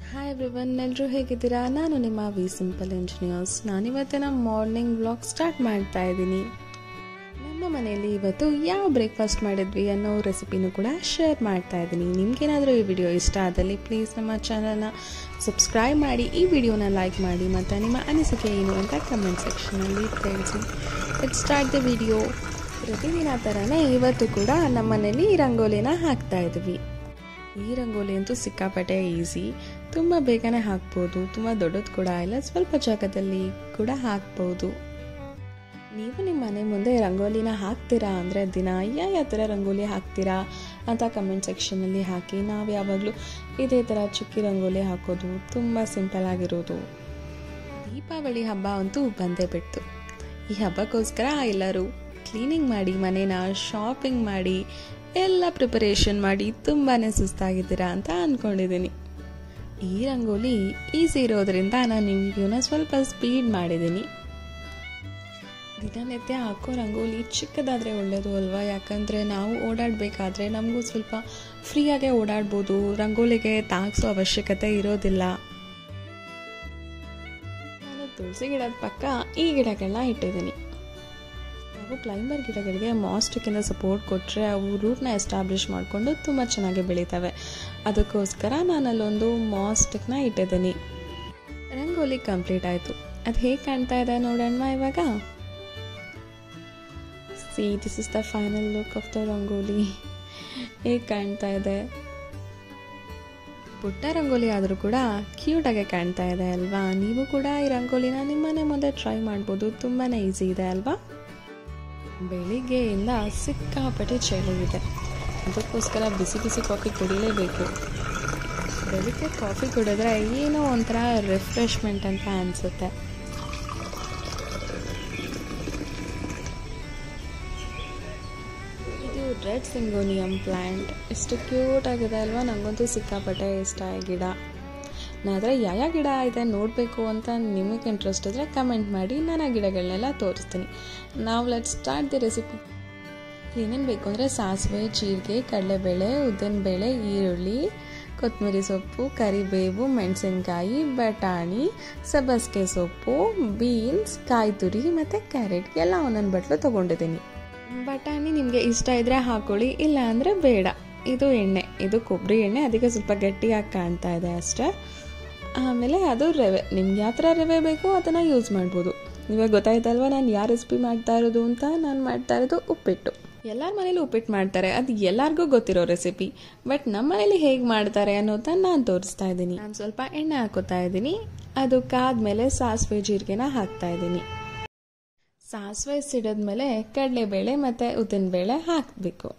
hi everyone ಎಲ್ಲರೂ ಹೇಗಿದ್ದೀರಾ ನಾನು ನಿಮ್ಮ ವಿ ಸಿಂಪಲ್ ಇಂಜಿನಿಯರ್ಸ್ ನಾನಿವತ್ತಿನ ಮಾರ್ನಿಂಗ್ ವ್ಲಾಗ್ ಸ್ಟಾರ್ಟ್ ಮಾಡ್ತಾ ಇದ್ದೀನಿ ನಮ್ಮ ಮನೆಯಲ್ಲಿ ಇವತ್ತು ಯಾವ ಬ್ರೇಕ್ಫಾಸ್ಟ್ ಮಾಡಿದ್ವಿ ಅನ್ನೋ ರೆಸಿಪಿನೂ ಕೂಡ ಶೇರ್ ಮಾಡ್ತಾ ಇದ್ದೀನಿ ನಿಮ್ಗೇನಾದರೂ ಈ ವಿಡಿಯೋ ಇಷ್ಟ ಆದಲ್ಲಿ ಪ್ಲೀಸ್ ನಮ್ಮ ಚಾನಲ್ನ ಸಬ್ಸ್ಕ್ರೈಬ್ ಮಾಡಿ ಈ ವಿಡಿಯೋನ ಲೈಕ್ ಮಾಡಿ ಮತ್ತು ನಿಮ್ಮ ಅನಿಸಿಕೆ ಏನು ಅಂತ ಕಮೆಂಟ್ ಸೆಕ್ಷನಲ್ಲಿ ತಿಳಿಸಿ ಇಟ್ ಸ್ಟಾರ್ಟ್ ದ ವಿಡಿಯೋ ಪ್ರತಿದಿನ ಥರನೇ ಇವತ್ತು ಕೂಡ ನಮ್ಮ ಮನೇಲಿ ರಂಗೋಲಿನ ಹಾಕ್ತಾ ಇದ್ವಿ ಈ ರಂಗೋಲಿ ಅಂತೂ ಸಿಕ್ಕಾಪಟ್ಟೆ ಈಸಿ ತುಂಬ ಬೇಗನೆ ಹಾಕ್ಬೋದು ತುಂಬ ದೊಡ್ಡದು ಕೂಡ ಇಲ್ಲ ಸ್ವಲ್ಪ ಜಾಗದಲ್ಲಿ ಕೂಡ ಹಾಕ್ಬೋದು ನೀವು ನಿಮ್ಮ ಮನೆ ಮುಂದೆ ರಂಗೋಲಿನ ಹಾಕ್ತೀರಾ ಅಂದರೆ ದಿನ ಯಾವ ಥರ ರಂಗೋಲಿ ಹಾಕ್ತೀರಾ ಅಂತ ಕಮೆಂಟ್ ಸೆಕ್ಷನಲ್ಲಿ ಹಾಕಿ ನಾವು ಯಾವಾಗಲೂ ಇದೇ ಥರ ಚುಕ್ಕಿ ರಂಗೋಲಿ ಹಾಕೋದು ತುಂಬ ಸಿಂಪಲ್ ಆಗಿರೋದು ದೀಪಾವಳಿ ಹಬ್ಬ ಅಂತೂ ಬಂದೇ ಬಿಡ್ತು ಈ ಹಬ್ಬಕ್ಕೋಸ್ಕರ ಎಲ್ಲರೂ ಕ್ಲೀನಿಂಗ್ ಮಾಡಿ ಮನೇನ ಶಾಪಿಂಗ್ ಮಾಡಿ ಎಲ್ಲ ಪ್ರಿಪರೇಷನ್ ಮಾಡಿ ತುಂಬಾ ಸುಸ್ತಾಗಿದ್ದೀರಾ ಅಂತ ಅಂದ್ಕೊಂಡಿದ್ದೀನಿ ಈ ರಂಗೋಲಿ ಈಸಿ ಇರೋದ್ರಿಂದ ನಾನು ಈ ವಿಡಿಯೋನ ಸ್ವಲ್ಪ ಸ್ಪೀಡ್ ಮಾಡಿದ್ದೀನಿ ದಿನನಿತ್ಯ ಹಾಕೋ ರಂಗೋಲಿ ಚಿಕ್ಕದಾದರೆ ಒಳ್ಳೆಯದು ಅಲ್ವಾ ಯಾಕಂದರೆ ನಾವು ಓಡಾಡಬೇಕಾದ್ರೆ ನಮಗೂ ಸ್ವಲ್ಪ ಫ್ರೀಯಾಗೆ ಓಡಾಡ್ಬೋದು ರಂಗೋಲಿಗೆ ತಾಗಿಸೋ ಅವಶ್ಯಕತೆ ಇರೋದಿಲ್ಲ ನಾನು ತುಳಸಿ ಗಿಡದ ಪಕ್ಕ ಈ ಗಿಡಗಳನ್ನ ಇಟ್ಟಿದ್ದೀನಿ ನಾವು ಕ್ಲೈಂಬರ್ ಗಿಡಗಳಿಗೆ ಮಾಸ್ಟಿಕ್ಕಿಂದ ಸಪೋರ್ಟ್ ಕೊಟ್ಟರೆ ಅವು ರೂಟ್ನ ಎಸ್ಟಾಬ್ಲಿಷ್ ಮಾಡಿಕೊಂಡು ತುಂಬ ಚೆನ್ನಾಗಿ ಬೆಳೀತವೆ ಅದಕ್ಕೋಸ್ಕರ ನಾನು ಅಲ್ಲೊಂದು ಮಾಸ್ಟಿಕ್ನ ಇಟ್ಟಿದ್ದೀನಿ ರಂಗೋಲಿ ಕಂಪ್ಲೀಟ್ ಆಯಿತು ಅದು ಹೇಗೆ ಕಾಣ್ತಾ ಇದೆ ನೋಡೋಣ ಇವಾಗ see this is the final look of the rangoli ಹೇಗೆ ಕಾಣ್ತಾ ಇದೆ ಪುಟ್ಟ ರಂಗೋಲಿ ಆದರೂ ಕೂಡ ಕ್ಯೂಟಾಗೆ ಕಾಣ್ತಾ ಇದೆ ಅಲ್ವಾ ನೀವು ಕೂಡ ಈ ರಂಗೋಲಿನ ನಿಮ್ಮನೆ ಮುಂದೆ ಟ್ರೈ ಮಾಡ್ಬೋದು ತುಂಬಾ ಈಸಿ ಇದೆ ಅಲ್ವಾ ಬೆಳಿಗ್ಗೆಯಿಂದ ಸಿಕ್ಕಾಪಟ್ಟೆ ಚಳಿ ಇದೆ ಅದಕ್ಕೋಸ್ಕರ ಬಿಸಿ ಬಿಸಿ ಕಾಫಿ ಕುಡಿಲೇಬೇಕು ಬೆಳಿಗ್ಗೆ ಕಾಫಿ ಕುಡಿದ್ರೆ ಏನೋ ಒಂಥರ ರಿಫ್ರೆಶ್ಮೆಂಟ್ ಅಂತ ಅನಿಸುತ್ತೆ ಇದು ರೆಡ್ ಸಿಂಗೋನಿಯಂ ಪ್ಲ್ಯಾಂಟ್ ಎಷ್ಟು ಕ್ಯೂಟ್ ಆಗಿದೆ ಅಲ್ವಾ ನನಗಂತೂ ಸಿಕ್ಕಾಪಟ್ಟೆ ಇಷ್ಟ ಈ ಗಿಡ ನಾದರೆ ಯಾವ ಗಿಡ ಇದೆ ನೋಡಬೇಕು ಅಂತ ನಿಮಗೆ ಇಂಟ್ರೆಸ್ಟ್ ಇದ್ದರೆ ಕಮೆಂಟ್ ಮಾಡಿ ನಾನು ಆ ಗಿಡಗಳನ್ನೆಲ್ಲ ತೋರಿಸ್ತೀನಿ ನಾವು ಲೆಟ್ ಸ್ಟಾರ್ಟ್ ದಿ ರೆಸಿಪಿ ಏನೇನು ಬೇಕು ಅಂದರೆ ಸಾಸಿವೆ ಜೀರಿಗೆ ಕಡಲೆಬೇಳೆ ಉದ್ದಿನಬೇಳೆ ಈರುಳ್ಳಿ ಕೊತ್ತಂಬರಿ ಸೊಪ್ಪು ಕರಿಬೇವು ಮೆಣಸಿನ್ಕಾಯಿ ಬಟಾಣಿ ಸಬ್ಬಸಿಗೆ ಸೊಪ್ಪು ಬೀನ್ಸ್ ಕಾಯಿ ತುರಿ ಮತ್ತು ಕ್ಯಾರೆಟ್ ಎಲ್ಲ ಒಂದೊಂದು ಬಟ್ಲು ತೊಗೊಂಡಿದ್ದೀನಿ ಬಟಾಣಿ ನಿಮಗೆ ಇಷ್ಟ ಇದ್ದರೆ ಹಾಕೊಳ್ಳಿ ಇಲ್ಲ ಅಂದರೆ ಬೇಡ ಇದು ಎಣ್ಣೆ ಇದು ಕೊಬ್ಬರಿ ಎಣ್ಣೆ ಅದಕ್ಕೆ ಸ್ವಲ್ಪ ಗಟ್ಟಿಯಾಗಿ ಕಾಣ್ತಾ ಇದೆ ಅಷ್ಟೇ ಆಮೇಲೆ ಅದು ರವೆ ನಿಮ್ಗೆ ಯಾವ ಥರ ರವೆ ಬೇಕೋ ಅದನ್ನು ಯೂಸ್ ಮಾಡ್ಬೋದು ಇವಾಗ ಗೊತ್ತಾಯ್ತಲ್ವ ನಾನು ಯಾವ ರೆಸಿಪಿ ಮಾಡ್ತಾ ಇರೋದು ಅಂತ ನಾನು ಮಾಡ್ತಾ ಇರೋದು ಉಪ್ಪಿಟ್ಟು ಎಲ್ಲರ ಮನೇಲಿ ಉಪ್ಪಿಟ್ಟು ಮಾಡ್ತಾರೆ ಅದು ಎಲ್ಲರಿಗೂ ಗೊತ್ತಿರೋ ರೆಸಿಪಿ ಬಟ್ ನಮ್ಮ ಮನೇಲಿ ಹೇಗೆ ಮಾಡ್ತಾರೆ ಅನ್ನೋದನ್ನ ನಾನು ತೋರಿಸ್ತಾ ಇದ್ದೀನಿ ನಾನು ಸ್ವಲ್ಪ ಎಣ್ಣೆ ಹಾಕೋತಾ ಇದ್ದೀನಿ ಅದು ಕಾದ್ಮೇಲೆ ಸಾಸಿವೆ ಜೀರಿಗೆನ ಹಾಕ್ತಾ ಇದ್ದೀನಿ ಸಾಸಿವೆ ಸಿಡಿದ್ಮೇಲೆ ಕಡಲೆಬೇಳೆ ಮತ್ತು ಉದ್ದಿನಬೇಳೆ ಹಾಕಬೇಕು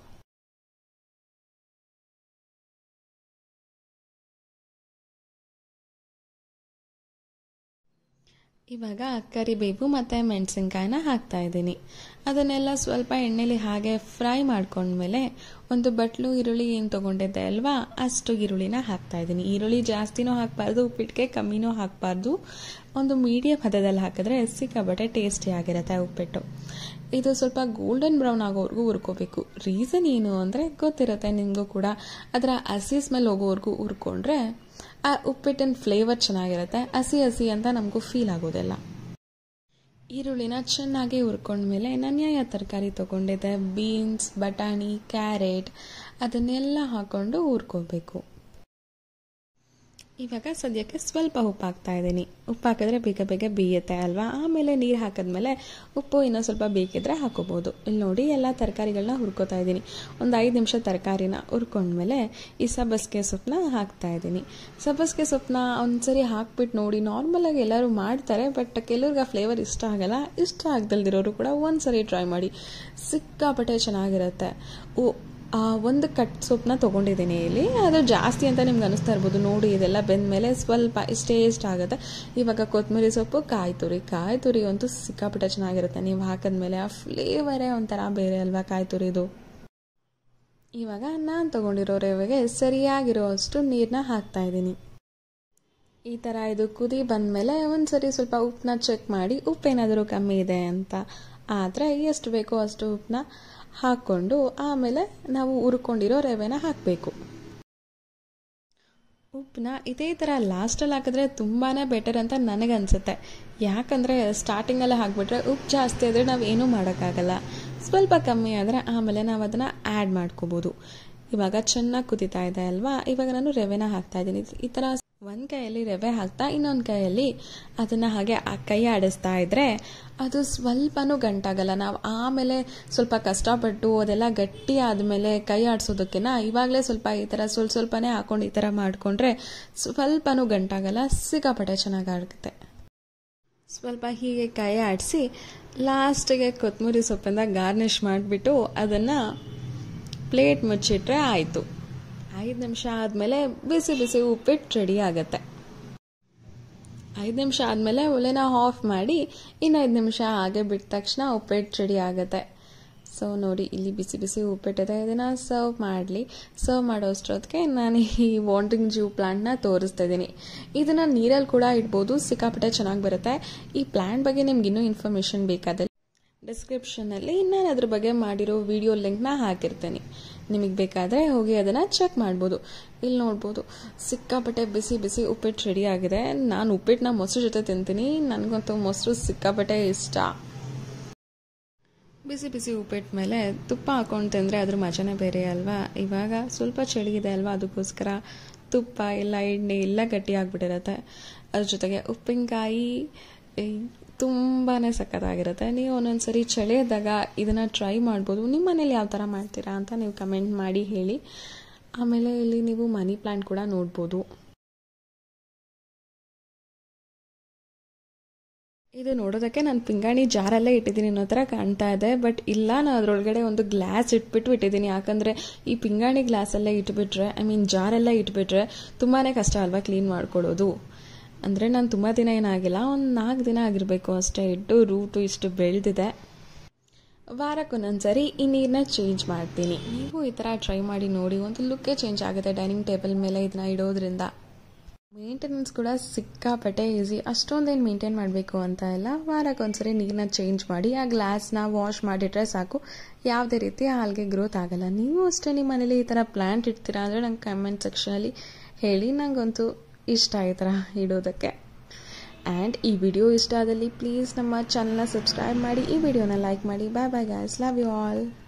ಇವಾಗ ಕರಿಬೇವು ಮತ್ತು ಮೆಣಸಿನ್ಕಾಯಿನ ಹಾಕ್ತಾ ಇದ್ದೀನಿ ಅದನ್ನೆಲ್ಲ ಸ್ವಲ್ಪ ಎಣ್ಣೆಲಿ ಹಾಗೆ ಫ್ರೈ ಮಾಡ್ಕೊಂಡ್ಮೇಲೆ ಒಂದು ಬಟ್ಲು ಈರುಳ್ಳಿ ಏನು ತೊಗೊಂಡಿದ್ದೆ ಅಲ್ವಾ ಅಷ್ಟು ಈರುಳ್ಳಿನ ಹಾಕ್ತಾ ಇದ್ದೀನಿ ಈರುಳ್ಳಿ ಜಾಸ್ತಿನೂ ಹಾಕಬಾರ್ದು ಉಪ್ಪಿಟ್ಟಿಗೆ ಕಮ್ಮಿನೂ ಹಾಕಬಾರ್ದು ಒಂದು ಮೀಡಿಯಮ್ ಹದದಲ್ಲಿ ಹಾಕಿದ್ರೆ ಸಿಕ್ಕಾಬಟ್ಟೆ ಟೇಸ್ಟಿ ಆಗಿರುತ್ತೆ ಉಪ್ಪಿಟ್ಟು ಇದು ಸ್ವಲ್ಪ ಗೋಲ್ಡನ್ ಬ್ರೌನ್ ಆಗೋವರೆಗೂ ಹುರ್ಕೋಬೇಕು ರೀಸನ್ ಏನು ಅಂದರೆ ಗೊತ್ತಿರುತ್ತೆ ನಿಮಗೂ ಕೂಡ ಅದರ ಹಸಿ ಸ್ಮೆಲ್ ಹೋಗೋವರೆಗೂ ಹುರ್ಕೊಂಡ್ರೆ ಆ ಉಪ್ಪಿಟ್ಟಿನ ಫ್ಲೇವರ್ ಚೆನ್ನಾಗಿರುತ್ತೆ ಹಸಿ ಹಸಿ ಅಂತ ನಮಗೂ ಫೀಲ್ ಆಗೋದಿಲ್ಲ ಈರುಳ್ಳಿನ ಚೆನ್ನಾಗಿ ಹುರ್ಕೊಂಡ್ಮೇಲೆ ನಾನು ಯಾವ ತರಕಾರಿ ತೊಗೊಂಡಿದ್ದೆ ಬೀನ್ಸ್ ಬಟಾಣಿ ಕ್ಯಾರೆಟ್ ಅದನ್ನೆಲ್ಲ ಹಾಕ್ಕೊಂಡು ಹುರ್ಕೋಬೇಕು ಇವಾಗ ಸದ್ಯಕ್ಕೆ ಸ್ವಲ್ಪ ಉಪ್ಪು ಹಾಕ್ತಾ ಇದ್ದೀನಿ ಉಪ್ಪು ಹಾಕಿದ್ರೆ ಬೇಗ ಬೇಗ ಬೇಯುತ್ತೆ ಅಲ್ವಾ ಆಮೇಲೆ ನೀರು ಹಾಕಿದ್ಮೇಲೆ ಉಪ್ಪು ಇನ್ನೂ ಸ್ವಲ್ಪ ಬೇಕಿದ್ರೆ ಹಾಕೋಬೋದು ಇಲ್ಲಿ ನೋಡಿ ಎಲ್ಲ ತರಕಾರಿಗಳನ್ನ ಹುರ್ಕೋತಾ ಇದ್ದೀನಿ ಒಂದು ಐದು ನಿಮಿಷ ತರಕಾರಿನ ಹುರ್ಕೊಂಡ್ಮೇಲೆ ಈ ಸಬ್ಬಸಿಗೆ ಸೊಪ್ಪನ್ನ ಹಾಕ್ತಾ ಇದ್ದೀನಿ ಸಬ್ಬಸಿಗೆ ಸೊಪ್ಪನ್ನ ಒಂದ್ಸರಿ ಹಾಕ್ಬಿಟ್ಟು ನೋಡಿ ನಾರ್ಮಲಾಗಿ ಎಲ್ಲರೂ ಮಾಡ್ತಾರೆ ಬಟ್ ಕೆಲವ್ರಿಗೆ ಆ ಫ್ಲೇವರ್ ಇಷ್ಟ ಆಗಲ್ಲ ಇಷ್ಟ ಆಗದಲ್ದಿರೋರು ಕೂಡ ಒಂದ್ಸರಿ ಟ್ರೈ ಮಾಡಿ ಸಿಕ್ಕಾಪಟ್ಟೆ ಚೆನ್ನಾಗಿರುತ್ತೆ ಓ ಒಂದು ಕಟ್ ಸೊಪ್ಪನ್ನ ತೊಗೊಂಡಿದ್ದೀನಿ ಇಲ್ಲಿ ಅದು ಜಾಸ್ತಿ ಅಂತ ನಿಮ್ಗೆ ಅನಿಸ್ತಾ ಇರ್ಬೋದು ನೋಡಿ ಇದೆಲ್ಲ ಬೆಂದಮೇಲೆ ಸ್ವಲ್ಪ ಇಷ್ಟೇ ಇಷ್ಟ ಆಗುತ್ತೆ ಇವಾಗ ಕೊತ್ತಂಬರಿ ಸೊಪ್ಪು ಕಾಯಿ ತುರಿ ಕಾಯಿ ತುರಿ ಅಂತೂ ಸಿಕ್ಕಾಪಟ್ಟೆ ಚೆನ್ನಾಗಿರುತ್ತೆ ನೀವು ಹಾಕಿದ್ಮೇಲೆ ಆ ಫ್ಲೇವರೇ ಒಂಥರ ಬೇರೆ ಅಲ್ವಾ ಕಾಯಿ ತುರಿದು ಇವಾಗ ನಾನು ತೊಗೊಂಡಿರೋ ರವೆಗೆ ಸರಿಯಾಗಿರೋ ಅಷ್ಟು ನೀರನ್ನ ಹಾಕ್ತಾ ಇದ್ದೀನಿ ಈ ಥರ ಇದು ಕುದಿ ಬಂದಮೇಲೆ ಒಂದು ಸರಿ ಸ್ವಲ್ಪ ಉಪ್ಪನ್ನ ಚೆಕ್ ಮಾಡಿ ಉಪ್ಪೇನಾದರೂ ಕಮ್ಮಿ ಇದೆ ಅಂತ ಆದರೆ ಎಷ್ಟು ಬೇಕೋ ಅಷ್ಟು ಉಪ್ಪನ್ನ ಹಾಕ್ಕೊಂಡು ಆಮೇಲೆ ನಾವು ಹುರ್ಕೊಂಡಿರೋ ರವೆನ ಹಾಕಬೇಕು ಉಪ್ಪನ್ನ ಇದೇ ಥರ ಲಾಸ್ಟಲ್ಲಿ ಹಾಕಿದ್ರೆ ತುಂಬಾ ಬೆಟರ್ ಅಂತ ನನಗನ್ಸುತ್ತೆ ಯಾಕಂದರೆ ಸ್ಟಾರ್ಟಿಂಗಲ್ಲೇ ಹಾಕ್ಬಿಟ್ರೆ ಉಪ್ಪು ಜಾಸ್ತಿ ಆದರೆ ನಾವು ಏನೂ ಮಾಡೋಕ್ಕಾಗಲ್ಲ ಸ್ವಲ್ಪ ಕಮ್ಮಿ ಆದರೆ ಆಮೇಲೆ ನಾವು ಅದನ್ನು ಆ್ಯಡ್ ಮಾಡ್ಕೋಬೋದು ಇವಾಗ ಚೆನ್ನಾಗಿ ಕುದೀತಾ ಇದೆ ಅಲ್ವಾ ಇವಾಗ ನಾನು ರವೆನ ಹಾಕ್ತಾ ಇದ್ದೀನಿ ಈ ಥರ ಒಂದು ಕೈಯಲ್ಲಿ ರವೆ ಹಾಕ್ತಾ ಇನ್ನೊಂದು ಕೈಯಲ್ಲಿ ಅದನ್ನು ಹಾಗೆ ಆ ಕೈ ಆಡಿಸ್ತಾ ಇದ್ದರೆ ಅದು ಸ್ವಲ್ಪನೂ ಗಂಟಾಗಲ್ಲ ನಾವು ಆಮೇಲೆ ಸ್ವಲ್ಪ ಕಷ್ಟಪಟ್ಟು ಅದೆಲ್ಲ ಗಟ್ಟಿ ಆದಮೇಲೆ ಕೈ ಆಡಿಸೋದಕ್ಕಿಂತ ಇವಾಗಲೇ ಸ್ವಲ್ಪ ಈ ಥರ ಸ್ವಲ್ಪ ಸ್ವಲ್ಪನೇ ಹಾಕೊಂಡು ಈ ಥರ ಮಾಡಿಕೊಂಡ್ರೆ ಸ್ವಲ್ಪನೂ ಗಂಟಾಗಲ್ಲ ಸಿಕ್ಕಾಪಟ್ಟೆ ಚೆನ್ನಾಗಾಗುತ್ತೆ ಸ್ವಲ್ಪ ಹೀಗೆ ಕೈ ಆಡಿಸಿ ಲಾಸ್ಟಿಗೆ ಕೊತ್ತಂಬರಿ ಸೊಪ್ಪಿಂದ ಗಾರ್ನಿಷ್ ಮಾಡಿಬಿಟ್ಟು ಅದನ್ನು ಪ್ಲೇಟ್ ಮುಚ್ಚಿಟ್ರೆ ಆಯಿತು ಐದು ನಿಮಿಷ ಆದಮೇಲೆ ಬಿಸಿ ಬಿಸಿ ಉಪ್ಪಿಟ್ಟು ರೆಡಿ ಆಗುತ್ತೆ ಐದು ನಿಮಿಷ ಆದಮೇಲೆ ಒಲೆನ ಆಫ್ ಮಾಡಿ ಇನ್ನು ಐದು ನಿಮಿಷ ಹಾಗೆ ಬಿಟ್ಟ ತಕ್ಷಣ ಉಪ್ಪಿಟ್ಟು ರೆಡಿ ಆಗುತ್ತೆ ಸೊ ನೋಡಿ ಇಲ್ಲಿ ಬಿಸಿ ಬಿಸಿ ಉಪ್ಪಿಟ್ಟಿದೆ ಇದನ್ನು ಸರ್ವ್ ಮಾಡಲಿ ಸರ್ವ್ ಮಾಡೋಷ್ಟೊತ್ತಿಗೆ ನಾನು ಈ ವಾಂಡ್ರಿಂಗ್ ಜ್ಯೂ ಪ್ಲಾಂಟ್ನ ತೋರಿಸ್ತಾ ಇದ್ದೀನಿ ಇದನ್ನು ನೀರಲ್ಲಿ ಕೂಡ ಇಡ್ಬೋದು ಸಿಕ್ಕಾಪಟ್ಟೆ ಚೆನ್ನಾಗಿ ಬರುತ್ತೆ ಈ ಪ್ಲಾಂಟ್ ಬಗ್ಗೆ ನಿಮ್ಗೆ ಇನ್ನೂ ಇನ್ಫಾರ್ಮೇಷನ್ ಬೇಕಾದಲ್ಲಿ ಡಿಸ್ಕ್ರಿಪ್ಷನಲ್ಲಿ ನಾನು ಅದ್ರ ಬಗ್ಗೆ ಮಾಡಿರೋ ವಿಡಿಯೋ ಲಿಂಕ್ನ ಹಾಕಿರ್ತೀನಿ ನಿಮಗೆ ಬೇಕಾದರೆ ಹೋಗಿ ಅದನ್ನು ಚೆಕ್ ಮಾಡ್ಬೋದು ಇಲ್ಲಿ ನೋಡ್ಬೋದು ಸಿಕ್ಕಾಪಟ್ಟೆ ಬಿಸಿ ಬಿಸಿ ಉಪ್ಪಿಟ್ಟು ರೆಡಿ ಆಗಿದೆ ನಾನು ಉಪ್ಪಿಟ್ಟನ್ನ ಮೊಸರು ಜೊತೆ ತಿಂತೀನಿ ನನಗಂತೂ ಮೊಸರು ಸಿಕ್ಕಾಪಟ್ಟೆ ಇಷ್ಟ ಬಿಸಿ ಬಿಸಿ ಉಪ್ಪಿಟ್ಟು ಮೇಲೆ ತುಪ್ಪ ಹಾಕೊಂಡು ತಿಂದರೆ ಅದ್ರ ಮಜಾನೇ ಬೇರೆ ಅಲ್ವಾ ಇವಾಗ ಸ್ವಲ್ಪ ಚಳಿಗಿದೆ ಅಲ್ವಾ ಅದಕ್ಕೋಸ್ಕರ ತುಪ್ಪ ಇಲ್ಲ ಎಣ್ಣೆ ಎಲ್ಲ ಗಟ್ಟಿ ಆಗಿಬಿಟ್ಟಿರತ್ತೆ ಅದ್ರ ಜೊತೆಗೆ ಉಪ್ಪಿನಕಾಯಿ ತುಂಬಾ ಸಖತ್ತಾಗಿರುತ್ತೆ ನೀವು ಒಂದೊಂದ್ಸರಿ ಚಳಿ ಇದ್ದಾಗ ಇದನ್ನು ಟ್ರೈ ಮಾಡ್ಬೋದು ನಿಮ್ಮ ಮನೇಲಿ ಯಾವ ಥರ ಮಾಡ್ತೀರಾ ಅಂತ ನೀವು ಕಮೆಂಟ್ ಮಾಡಿ ಹೇಳಿ ಆಮೇಲೆ ಇಲ್ಲಿ ನೀವು ಮನಿ ಪ್ಲಾಂಟ್ ಕೂಡ ನೋಡ್ಬೋದು ಇದು ನೋಡೋದಕ್ಕೆ ನಾನು ಪಿಂಗಾಣಿ ಜಾರಲ್ಲೇ ಇಟ್ಟಿದ್ದೀನಿ ಅನ್ನೋ ಥರ ಕಾಣ್ತಾ ಇದೆ ಬಟ್ ಇಲ್ಲ ನಾನು ಅದರೊಳಗಡೆ ಒಂದು ಗ್ಲಾಸ್ ಇಟ್ಬಿಟ್ಟು ಇಟ್ಟಿದ್ದೀನಿ ಯಾಕಂದರೆ ಈ ಪಿಂಗಾಣಿ ಗ್ಲಾಸಲ್ಲೇ ಇಟ್ಬಿಟ್ರೆ ಐ ಮೀನ್ ಜಾರಲ್ಲೇ ಇಟ್ಬಿಟ್ರೆ ತುಂಬಾ ಕಷ್ಟ ಅಲ್ವಾ ಕ್ಲೀನ್ ಮಾಡ್ಕೊಳ್ಳೋದು ಅಂದರೆ ನಾನು ತುಂಬ ದಿನ ಏನಾಗಿಲ್ಲ ಒಂದು ನಾಲ್ಕು ದಿನ ಆಗಿರಬೇಕು ಅಷ್ಟೇ ಇಟ್ಟು ರೂಟು ಇಷ್ಟು ಬೆಳೆದಿದೆ ವಾರಕ್ಕೊಂದೊಂದ್ಸರಿ ಈ ನೀರನ್ನ ಚೇಂಜ್ ಮಾಡ್ತೀನಿ ನೀವು ಈ ಥರ ಟ್ರೈ ಮಾಡಿ ನೋಡಿ ಒಂದು ಲುಕ್ಕೇ ಚೇಂಜ್ ಆಗುತ್ತೆ ಡೈನಿಂಗ್ ಟೇಬಲ್ ಮೇಲೆ ಇದನ್ನ ಇಡೋದ್ರಿಂದ ಮೇಂಟೆನೆನ್ಸ್ ಕೂಡ ಸಿಕ್ಕಾಪಟ್ಟೆ ಈಸಿ ಅಷ್ಟೊಂದೇನು ಮೇಂಟೈನ್ ಮಾಡಬೇಕು ಅಂತ ಇಲ್ಲ ವಾರಕ್ಕೊಂದ್ಸರಿ ನೀರನ್ನ ಚೇಂಜ್ ಮಾಡಿ ಆ ಗ್ಲಾಸ್ನ ವಾಶ್ ಮಾಡಿಟ್ರೆ ಸಾಕು ಯಾವುದೇ ರೀತಿ ಹಾಲ್ಗೆ ಗ್ರೋತ್ ಆಗಲ್ಲ ನೀವು ಅಷ್ಟೇ ನಿಮ್ಮ ಮನೇಲಿ ಈ ಥರ ಪ್ಲ್ಯಾಂಟ್ ಇಡ್ತೀರಾ ಅಂದರೆ ನಂಗೆ ಕಮೆಂಟ್ ಸೆಕ್ಷನಲ್ಲಿ ಹೇಳಿ ನನಗಂತೂ ಇಷ್ಟ ಈ ಥರ ಇಡೋದಕ್ಕೆ ಆ್ಯಂಡ್ ಈ ವಿಡಿಯೋ ಇಷ್ಟ ಆದಲ್ಲಿ ಪ್ಲೀಸ್ ನಮ್ಮ ಚಾನಲ್ನ ಸಬ್ಸ್ಕ್ರೈಬ್ ಮಾಡಿ ಈ ವಿಡಿಯೋನ ಲೈಕ್ ಮಾಡಿ bye bye guys love you all